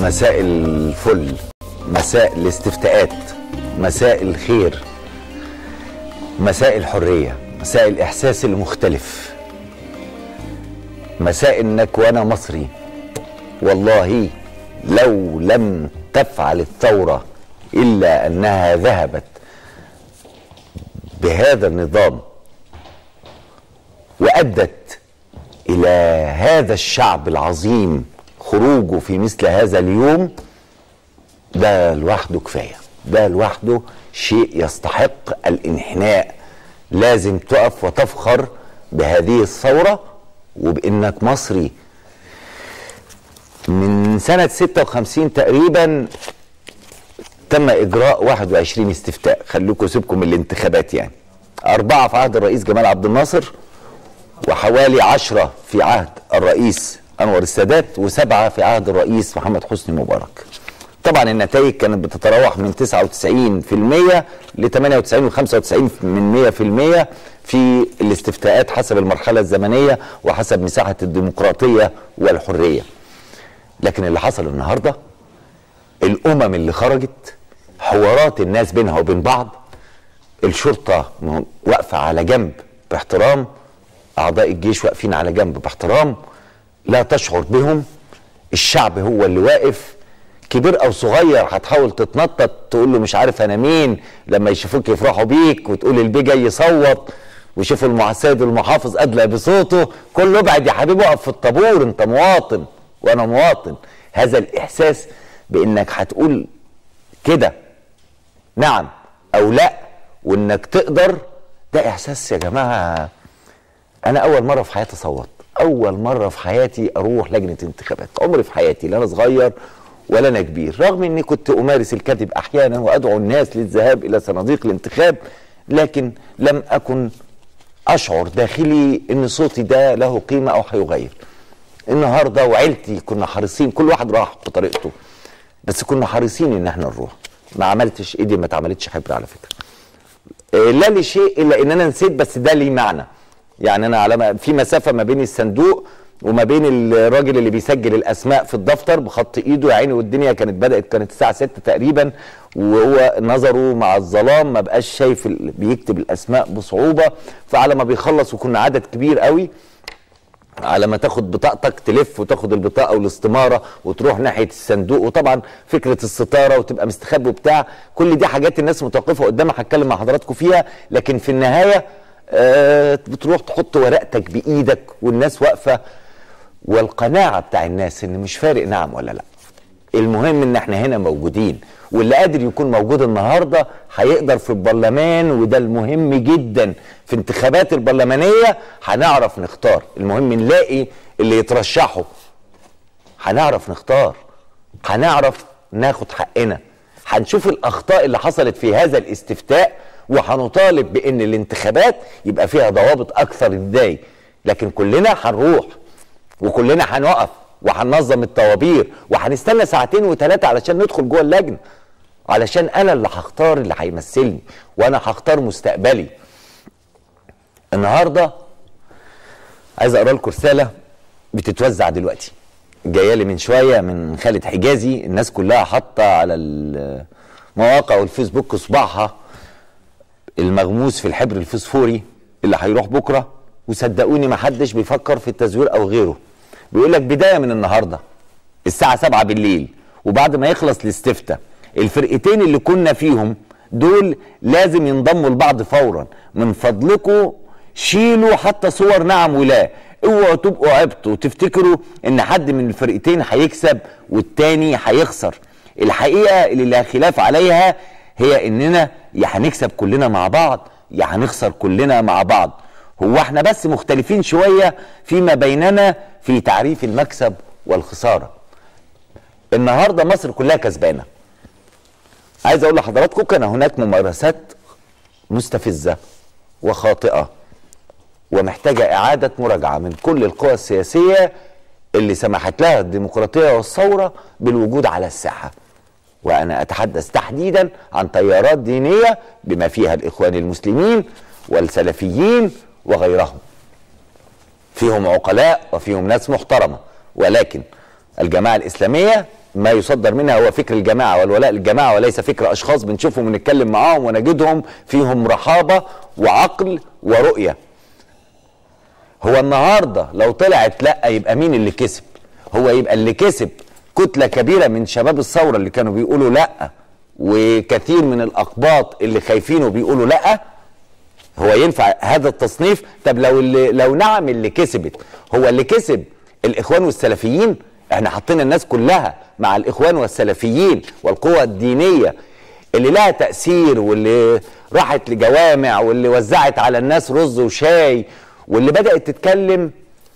مساء الفل مساء الاستفتاءات مساء الخير مساء الحرية مساء الإحساس المختلف مساء إنك وأنا مصري والله لو لم تفعل الثورة إلا أنها ذهبت بهذا النظام وأدت إلى هذا الشعب العظيم خروجه في مثل هذا اليوم ده لوحده كفايه ده لوحده شيء يستحق الانحناء لازم تقف وتفخر بهذه الثوره وبانك مصري من سنه 56 تقريبا تم اجراء 21 استفتاء خلوكم سيبكم من الانتخابات يعني اربعه في عهد الرئيس جمال عبد الناصر وحوالي عشرة في عهد الرئيس أنور السادات وسبعة في عهد الرئيس محمد حسني مبارك طبعا النتائج كانت بتتراوح من 99% ل 98 و 95 من 100% في الاستفتاءات حسب المرحلة الزمنية وحسب مساحة الديمقراطية والحرية لكن اللي حصل النهاردة الأمم اللي خرجت حوارات الناس بينها وبين بعض الشرطة واقفة على جنب باحترام اعضاء الجيش واقفين على جنب باحترام لا تشعر بهم الشعب هو اللي واقف كبير او صغير هتحاول تتنطط تقول له مش عارف انا مين لما يشوفوك يفرحوا بيك وتقول البي جاي يصوت ويشوفوا المعساد المحافظ ادلى بصوته كله ابعد يا حبيبي اقف في الطابور انت مواطن وانا مواطن هذا الاحساس بانك هتقول كده نعم او لا وانك تقدر ده احساس يا جماعه انا اول مره في حياتي اصوت اول مره في حياتي اروح لجنه انتخابات عمري في حياتي لا انا صغير ولا انا كبير رغم اني كنت امارس الكذب احيانا وادعو الناس للذهاب الى صناديق الانتخاب لكن لم اكن اشعر داخلي ان صوتي ده له قيمه او هيغير النهارده وعيلتي كنا حريصين كل واحد راح بطريقته بس كنا حريصين ان احنا نروح ما عملتش ايدي ما اتعملتش حبر على فكره لا لشيء الا ان انا نسيت بس ده ليه معنى يعني انا على في مسافه ما بين الصندوق وما بين الراجل اللي بيسجل الاسماء في الدفتر بخط ايده يا عيني والدنيا كانت بدات كانت الساعه 6 تقريبا وهو نظره مع الظلام ما بقاش شايف بيكتب الاسماء بصعوبه فعلى ما بيخلص وكنا عدد كبير قوي على ما تاخد بطاقتك تلف وتاخد البطاقه والاستماره وتروح ناحيه الصندوق وطبعا فكره الستاره وتبقى مستخبي وبتاع كل دي حاجات الناس متوقفه قدامها هتكلم مع حضراتكم فيها لكن في النهايه آه بتروح تحط ورقتك بايدك والناس واقفه والقناعه بتاع الناس ان مش فارق نعم ولا لا المهم ان احنا هنا موجودين واللي قادر يكون موجود النهارده هيقدر في البرلمان وده المهم جدا في انتخابات البرلمانيه هنعرف نختار المهم نلاقي اللي يترشحوا هنعرف نختار هنعرف ناخد حقنا هنشوف الاخطاء اللي حصلت في هذا الاستفتاء وهنطالب بان الانتخابات يبقى فيها ضوابط اكثر ازاي لكن كلنا هنروح وكلنا هنقف وهننظم الطوابير وهنستنى ساعتين وثلاثه علشان ندخل جوه اللجنه علشان انا اللي هختار اللي هيمثلني وانا هختار مستقبلي النهارده عايز اقرا لكم رساله بتتوزع دلوقتي جايه لي من شويه من خالد حجازي الناس كلها حاطه على المواقع والفيسبوك صباعها المغموس في الحبر الفسفوري اللي هيروح بكره وصدقوني ما حدش بيفكر في التزوير او غيره بيقول لك بدايه من النهارده الساعه 7 بالليل وبعد ما يخلص الاستفتاء الفرقتين اللي كنا فيهم دول لازم ينضموا لبعض فورا من فضلكم شيلوا حتى صور نعم ولا اوعوا تبقوا عبطوا وتفتكروا ان حد من الفرقتين هيكسب والتاني هيخسر الحقيقه اللي لا خلاف عليها هي اننا يا هنكسب كلنا مع بعض يا هنخسر كلنا مع بعض هو احنا بس مختلفين شويه فيما بيننا في تعريف المكسب والخساره النهارده مصر كلها كسبانه عايز اقول لحضراتكم كان هناك ممارسات مستفزه وخاطئه ومحتاجه اعاده مراجعه من كل القوى السياسيه اللي سمحت لها الديمقراطيه والثوره بالوجود على الساحه وانا اتحدث تحديدا عن تيارات دينيه بما فيها الاخوان المسلمين والسلفيين وغيرهم فيهم عقلاء وفيهم ناس محترمه ولكن الجماعه الاسلاميه ما يصدر منها هو فكر الجماعه والولاء للجماعه وليس فكر اشخاص بنشوفهم ونتكلم معاهم ونجدهم فيهم رحابه وعقل ورؤيه هو النهارده لو طلعت لا يبقى مين اللي كسب هو يبقى اللي كسب كتله كبيره من شباب الثوره اللي كانوا بيقولوا لا وكثير من الاقباط اللي خايفين وبيقولوا لا هو ينفع هذا التصنيف طب لو اللي لو نعم اللي كسبت هو اللي كسب الاخوان والسلفيين احنا حطينا الناس كلها مع الاخوان والسلفيين والقوى الدينيه اللي لها تاثير واللي راحت لجوامع واللي وزعت على الناس رز وشاي واللي بدات تتكلم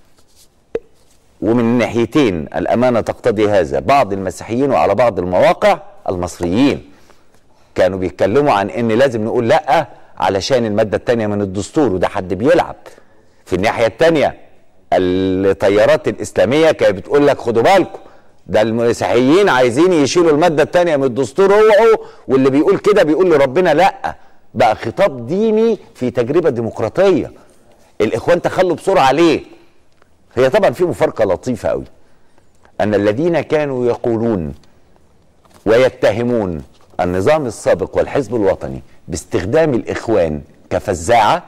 ومن ناحيتين الامانه تقتضي هذا بعض المسيحيين وعلى بعض المواقع المصريين كانوا بيتكلموا عن ان لازم نقول لا علشان الماده الثانيه من الدستور وده حد بيلعب في الناحيه الثانيه التيارات الاسلاميه كانت بتقول لك خدوا بالكم ده المسيحيين عايزين يشيلوا الماده الثانيه من الدستور اوعوا واللي بيقول كده بيقول لربنا لا بقى خطاب ديني في تجربه ديمقراطيه الاخوان تخلوا بسرعه ليه هي طبعا في مفارقه لطيفه قوي ان الذين كانوا يقولون ويتهمون النظام السابق والحزب الوطني باستخدام الاخوان كفزاعه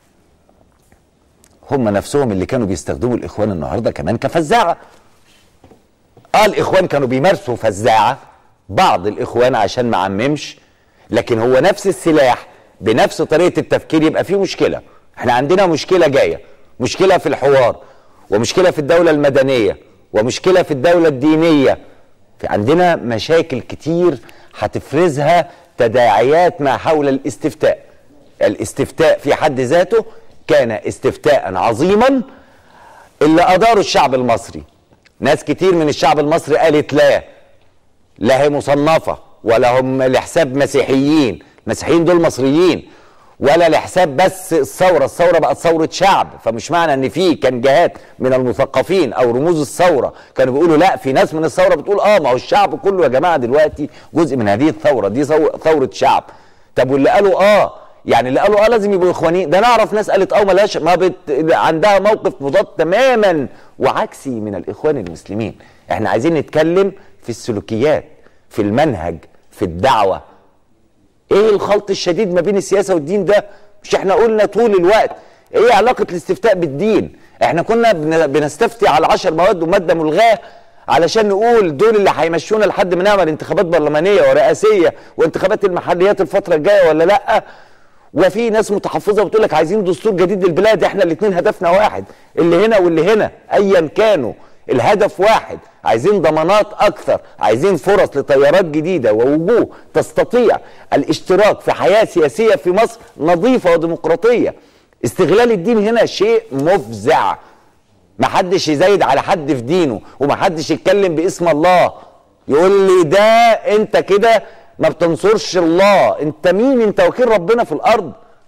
هم نفسهم اللي كانوا بيستخدموا الاخوان النهارده كمان كفزاعه اه الاخوان كانوا بيمارسوا فزاعه بعض الاخوان عشان ما عممش لكن هو نفس السلاح بنفس طريقه التفكير يبقى فيه مشكله احنا عندنا مشكله جايه مشكله في الحوار ومشكله في الدوله المدنيه ومشكله في الدوله الدينيه في عندنا مشاكل كتير هتفرزها تداعيات ما حول الاستفتاء الاستفتاء في حد ذاته كان استفتاء عظيما اللي اداره الشعب المصري ناس كتير من الشعب المصري قالت لا لا هي مصنفه ولا هم لحساب مسيحيين المسيحيين دول مصريين ولا لحساب بس الثوره الثوره بقت ثوره شعب فمش معنى ان في كان جهات من المثقفين او رموز الثوره كانوا بيقولوا لا في ناس من الثوره بتقول اه ما هو الشعب كله يا جماعه دلوقتي جزء من هذه الثوره دي ثوره شعب طب واللي قالوا اه يعني اللي قالوا اه لازم يبقوا اخوانيين ده نعرف ناس قالت اه ملاش ما بت... عندها موقف مضاد تماما وعكسي من الاخوان المسلمين احنا عايزين نتكلم في السلوكيات في المنهج في الدعوه ايه الخلط الشديد ما بين السياسه والدين ده مش احنا قلنا طول الوقت ايه علاقه الاستفتاء بالدين احنا كنا بنستفتي على 10 مواد وماده ملغاه علشان نقول دول اللي هيمشونا لحد ما نعمل انتخابات برلمانيه ورئاسيه وانتخابات المحليات الفتره الجايه ولا لا وفي ناس متحفظه بتقول لك عايزين دستور جديد للبلاد احنا الاثنين هدفنا واحد اللي هنا واللي هنا ايا كانوا الهدف واحد عايزين ضمانات اكثر عايزين فرص لتيارات جديده ووجوه تستطيع الاشتراك في حياه سياسيه في مصر نظيفه وديمقراطيه استغلال الدين هنا شيء مفزع محدش يزايد على حد في دينه ومحدش يتكلم باسم الله يقول لي ده انت كده ما بتنصرش الله انت مين انت وكيل ربنا في الارض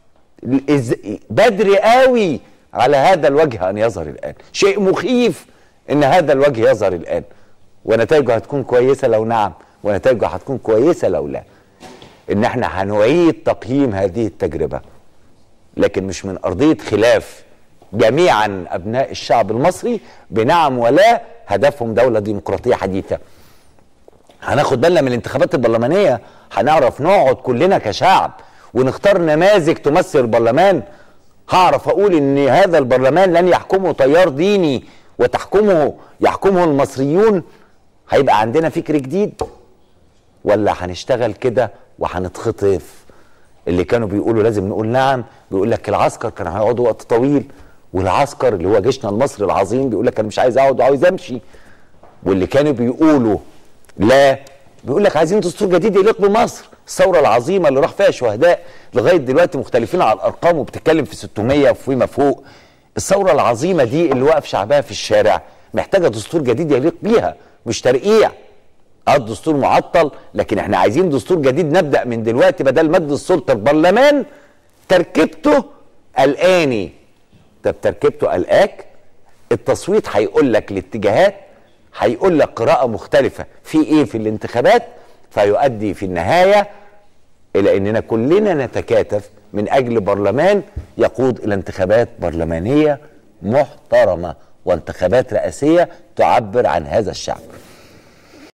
بدري قوي على هذا الوجه ان يظهر الان شيء مخيف ان هذا الوجه يظهر الان ونتائجه هتكون كويسه لو نعم ونتائجه هتكون كويسه لو لا ان احنا هنعيد تقييم هذه التجربه لكن مش من ارضيه خلاف جميعا ابناء الشعب المصري بنعم ولا هدفهم دوله ديمقراطيه حديثه هناخد بالنا من الانتخابات البرلمانيه هنعرف نقعد كلنا كشعب ونختار نماذج تمثل البرلمان هعرف اقول ان هذا البرلمان لن يحكمه تيار ديني وتحكمه يحكمه المصريون هيبقى عندنا فكر جديد ولا هنشتغل كده وهنتخطف اللي كانوا بيقولوا لازم نقول نعم بيقول لك العسكر كانوا هيقعدوا وقت طويل والعسكر اللي هو جيشنا المصري العظيم بيقول لك انا مش عايز اقعد وعاوز امشي واللي كانوا بيقولوا لا بيقول لك عايزين دستور جديد يليق بمصر الثوره العظيمه اللي راح فيها شهداء لغايه دلوقتي مختلفين على الارقام وبتتكلم في 600 وفيما فوق الثوره العظيمه دي اللي واقف شعبها في الشارع محتاجه دستور جديد يليق بيها مش ترقيع اه الدستور معطل لكن احنا عايزين دستور جديد نبدا من دلوقتي بدل مد السلطه البرلمان تركيبته قلقاني طب تركيبته قلقاك التصويت هيقول لك الاتجاهات هيقول لك قراءه مختلفه في ايه في الانتخابات فيؤدي في النهايه الى اننا كلنا نتكاتف من اجل برلمان يقود الى انتخابات برلمانيه محترمه وانتخابات رئاسيه تعبر عن هذا الشعب